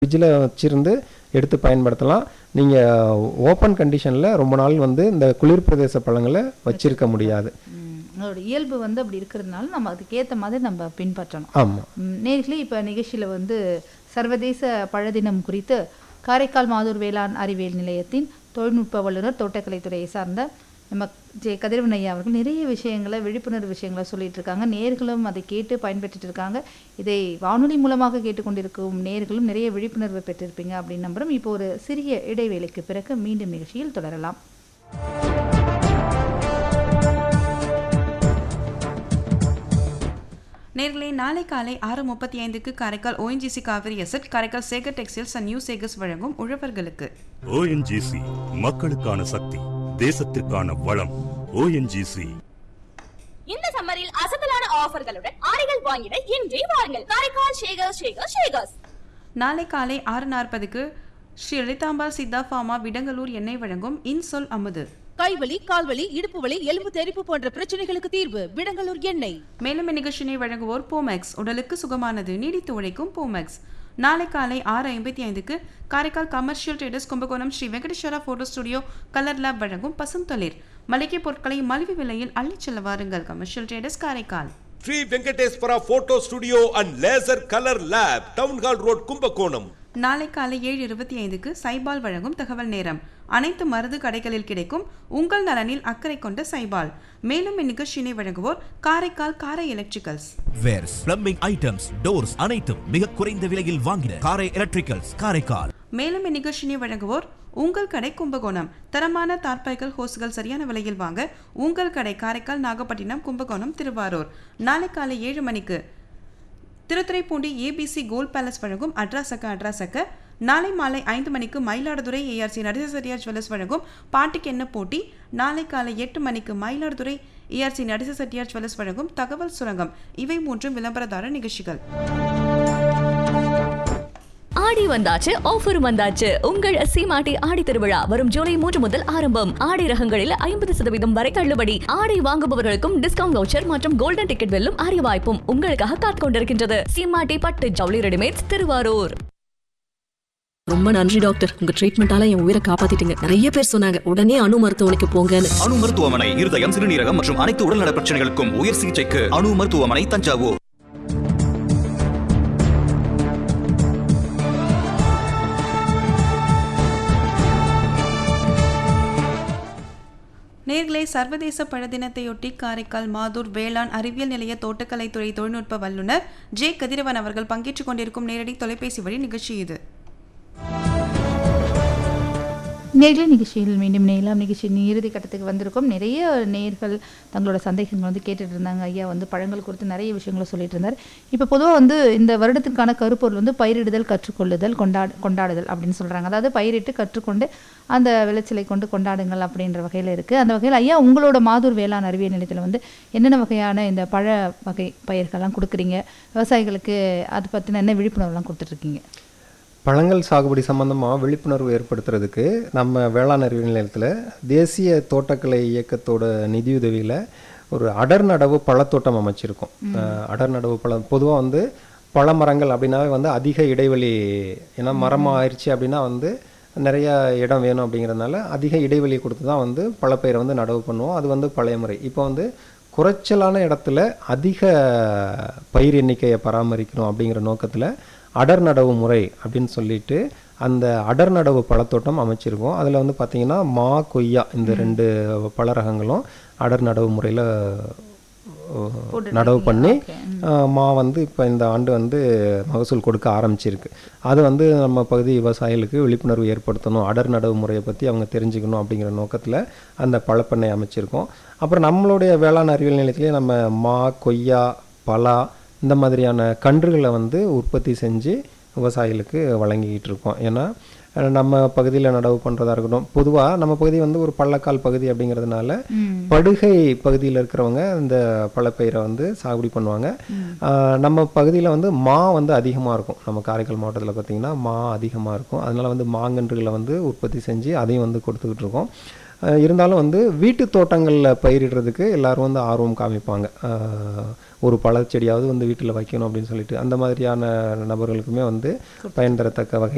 ஃப்ரிட்ஜில் வச்சிருந்து எடுத்து பயன்படுத்தலாம் நீங்கள் ஓப்பன் கண்டிஷனில் ரொம்ப நாள் வந்து இந்த குளிர் பிரதேச பழங்களை வச்சிருக்க முடியாது ம், அதோட இயல்பு வந்து அப்படி இருக்கிறதுனால நம்ம அதுக்கேற்ற மாதிரி நம்ம பின்பற்றணும் ஆமாம் ம், நேர்களே இப்போ நிகழ்ச்சியில் வந்து சர்வதேச பழதினம் குறித்து காரைக்கால் மாதூர் வேளாண் அறிவியல் நிலையத்தின் தொழில்நுட்ப வல்லுநர் தோட்டக்கலைத்துறையை சார்ந்த நம்ம ஜே கதிரவன் ஐயா அவர்கள் நிறைய விஷயங்களை விழிப்புணர்வு விஷயங்களை சொல்லிட்டு இருக்காங்க நேர்களும் அதை கேட்டு பயன்பெற்றுட்டு இருக்காங்க இதை வானொலி மூலமாக கேட்டுக்கொண்டிருக்கும் நேர்களும் நிறைய விழிப்புணர்வு பெற்றிருப்பீங்க அப்படின்னு நம்புறோம் இப்போ ஒரு சிறிய இடைவேளைக்கு பிறகு மீண்டும் நிகழ்ச்சியில் தொடரலாம் நேர்களே நாளை காலை ஆறு முப்பத்தி ஐந்துக்கு காரைக்கால் ஓஎன்ஜிசி காவிரி எசட் Karaikal Sekar textiles and new Sekars வழங்கும் உழவர்களுக்கு ஓஎன்ஜிசி மக்களுக்கான சக்தி தேசத்திற்கான வளம் ஓஎன்ஜிசி இந்த சம்மரில் அசத்தலான ஆஃபர்களுடன் ஆடைகள் வாங்கிட இன்றே வாருங்கள் காரைக்கால் ஷேகர் ஷேகர் ஷேகர்ஸ் நாளை காலை ஆறு நாற்பதுக்கு ஸ்ரீ லலிதாம்பாள் சித்தா ஃபார்மா விடங்கலூர் எண்ணெய் வழங்கும் இன்சொல் அமுது கைவலி கால்வலி இடுப்பு வலி எலும்பு தெறிப்பு போன்ற பிரச்சனைகளுக்கு தீர்வு விடங்கலூர் எண்ணெய் மேலும் இந்நிகழ்ச்சியினை வழங்குவோர் போமேக்ஸ் உடலுக்கு சுகமானது நீடித்து உழைக்கும் போமேக்ஸ் நாளை காலை ஆறு ஐம்பத்தி ஐந்துக்கு Karaikal commercial traders Kumbakonam Sri Venkateswara photo studio colour lab வழங்கும் பசுந்தொழில் மளிகை பொருட்களை மலிவு விலையில் அள்ளிச் செல்ல வாருங்கள் commercial traders Karaikal Sri Venkateswara photo studio and laser colour lab town hall road Kumbakonam நாளை காலை ஏழு இருபத்தி ஐந்துக்கு சைபால் வழங்கும் தகவல் நேரம் அனைத்து மருந்து கடைகளில் கிடைக்கும் உங்கள் நலனில் அக்கறை கொண்ட சைபால் மேலும் இந்நிகழ்ச்சியினை வழங்குவோர் Karaikal Karai electricals wares plumbing items doors அனைத்தும் மிக குறைந்த விலையில் வாங்கின காரை எலக்ட்ரிக்கல்ஸ் காரைக்கால் மேலும் இந்நிகழ்ச்சியினை வழங்குவோர் உங்கள் கடை கும்பகோணம் தரமான தார்பாய்கள் ஹோஸ்கள் சரியான விலையில் வாங்க உங்கள் கடை காரைக்கால் நாகப்பட்டினம் கும்பகோணம் திருவாரூர் நாளை காலை ஏழு மணிக்கு திருத்துறைப்பூண்டி ஏபிசி கோல்ட் பேலஸ் வழங்கும் அட்ராசக்க அட்ராசக்க நாளை மாலை ஐந்து மணிக்கு மயிலாடுதுறை ஏஆர்சி நடிசரியா ஜுவல்லர்ஸ் வழங்கும் பாட்டுக்கு என்ன போட்டி நாளை காலை எட்டு மணிக்கு மயிலாடுதுறை ஏஆர்சி நடிச செட்டியார் ஜுவல்லர்ஸ் வழங்கும் தகவல் சுரங்கம் இவை மூன்றும் விளம்பரதார நிகழ்ச்சிகள் ஆடி வந்தாச்சு ஆஃபர் வந்தாச்சு உங்கள் சீமாட்டி ஆடி திருவிழா வரும் ஜூலை மூன்று முதல் ஆரம்பம் ஆடை ரகங்களில் ஐம்பது சதவீதம் வரை தள்ளுபடி ஆடை வாங்குபவர்களுக்கும் டிஸ்கவுண்ட் வவுச்சர் மற்றும் கோல்டன் டிக்கெட் வெல்லும் அரிய வாய்ப்பும் உங்களுக்காக காத்துக் கொண்டிருக்கின்றது சீமாட்டி பட்டு ஜவுளி ரெடிமேட்ஸ் திருவாரூர் ரொம்ப நன்றி டாக்டர் உங்க ட்ரீட்மெண்டால என் உயிரை காப்பாத்திட்டீங்க நிறைய பேர் சொன்னாங்க உடனே அணு மருத்துவமனைக்கு போங்கன்னு அணு மருத்துவமனை இருதயம் சிறுநீரகம் மற்றும் அனைத்து உடல்நல பிரச்சனைகளுக்கும் உயர் சிகிச்சைக்கு அணு மருத்துவமனை தஞ்சாவூர் நேர்களே சர்வதேச பழ தினத்தையொட்டி காரைக்கால் மாதூர் வேளாண் அறிவியல் நிலைய தோட்டக்கலைத்துறை தொழில்நுட்ப வல்லுநர் ஜே கதிரவன் அவர்கள் பங்கேற்றுக் கொண்டிருக்கும் நேரடி தொலைபேசி வழி நிகழ்ச்சி இது நேர்களே நிகழ்ச்சியில் மீண்டும் நேயலாம் நிகழ்ச்சியின் இறுதி கட்டத்துக்கு வந்திருக்கோம் நிறைய நேர்கள் தங்களோட சந்தேகங்கள் வந்து கேட்டுட்டு இருந்தாங்க ஐயா வந்து பழங்கள் குறித்து நிறைய விஷயங்களை சொல்லிட்டு இருந்தார் இப்போ பொதுவாக வந்து இந்த வருடத்திற்கான கருப்பொருள் வந்து பயிரிடுதல் கற்றுக்கொள்ளுதல் கொண்டாடு கொண்டாடுதல் அப்படின்னு சொல்கிறாங்க அதாவது பயிரிட்டு கற்றுக்கொண்டு அந்த விளைச்சலை கொண்டு கொண்டாடுங்கள் அப்படின்ற வகையில் இருக்குது அந்த வகையில் ஐயா உங்களோட மாதூர் வேளாண் அறிவியல் நிலையத்தில் வந்து என்னென்ன வகையான இந்த பழ வகை பயிர்கள்லாம் கொடுக்குறீங்க விவசாயிகளுக்கு அது பற்றின என்ன விழிப்புணர்வுலாம் கொடுத்துட்ருக்கீங்க பழங்கள் சாகுபடி சம்பந்தமாக விழிப்புணர்வு ஏற்படுத்துறதுக்கு நம்ம வேளாண் அறிவியல் நிலையத்தில் தேசிய தோட்டக்கலை இயக்கத்தோட நிதியுதவியில் ஒரு அடர் நடவு பழத்தோட்டம் அமைச்சிருக்கோம் அஹ் அடர் நடவு பழம் பொதுவாக வந்து பழமரங்கள் அப்படின்னாவே வந்து அதிக இடைவெளி ஏன்னா மரமாக ஆயிடுச்சு அப்படின்னா வந்து நிறைய இடம் வேணும் அப்படிங்கிறதுனால அதிக இடைவெளி கொடுத்து தான் வந்து பழப்பயிரை வந்து நடவு பண்ணுவோம் அது வந்து பழைய முறை இப்போ வந்து குறைச்சலான இடத்துல அதிக பயிர் எண்ணிக்கையை பராமரிக்கணும் அப்படிங்கிற நோக்கத்தில் அடர் நடவு முறை அப்படின்னு சொல்லிட்டு அந்த அடர் நடவு பழத்தோட்டம் அமைச்சிருக்கோம் அதில் வந்து பார்த்திங்கன்னா மா கொய்யா இந்த ரெண்டு பழ ரகங்களும் அடர் நடவு முறையில் நடவு பண்ணி அஹ், மா வந்து இப்போ இந்த ஆண்டு வந்து மகசூல் கொடுக்க ஆரம்பிச்சிருக்கு அது வந்து நம்ம பகுதி விவசாயிகளுக்கு விழிப்புணர்வு ஏற்படுத்தணும் அடர் நடவு முறையை பற்றி அவங்க தெரிஞ்சுக்கணும் அப்படிங்கிற நோக்கத்தில் அந்த பழப்பண்ணை அமைச்சிருக்கோம் அப்புறம் நம்மளுடைய வேளாண் அறிவியல் நிலையத்திலே நம்ம மா கொய்யா பலா இந்த மாதிரியான கன்றுகளை வந்து உற்பத்தி செஞ்சு விவசாயிகளுக்கு வழங்கிக்கிட்டு இருக்கோம் ஏன்னா அஹ், நம்ம பகுதியில் நடவு பண்ணுறதா இருக்கட்டும் பொதுவாக நம்ம பகுதி வந்து ஒரு பள்ளக்கால் பகுதி அப்படிங்கிறதுனால படுகை பகுதியில் இருக்கிறவங்க இந்த பழப்பயிரை வந்து சாகுபடி பண்ணுவாங்க ஆஹ் நம்ம பகுதியில் வந்து மா வந்து அதிகமாக இருக்கும் நம்ம காரைக்கால் மாவட்டத்தில் பார்த்திங்கன்னா மா அதிகமாக இருக்கும் அதனால் வந்து மாங்கன்றுகளை வந்து உற்பத்தி செஞ்சு அதையும் வந்து கொடுத்துக்கிட்டு இருக்கோம் ஆஹ் இருந்தாலும் வந்து வீட்டு தோட்டங்களில் பயிரிடுறதுக்கு எல்லாரும் வந்து ஆர்வம் காமிப்பாங்க ஆஹ் ஒரு பழச்செடியாவது வந்து வீட்டில் வைக்கணும் அப்படின்னு சொல்லிட்டு அந்த மாதிரியான நபர்களுக்குமே வந்து பயன் தரத்தக்க வகை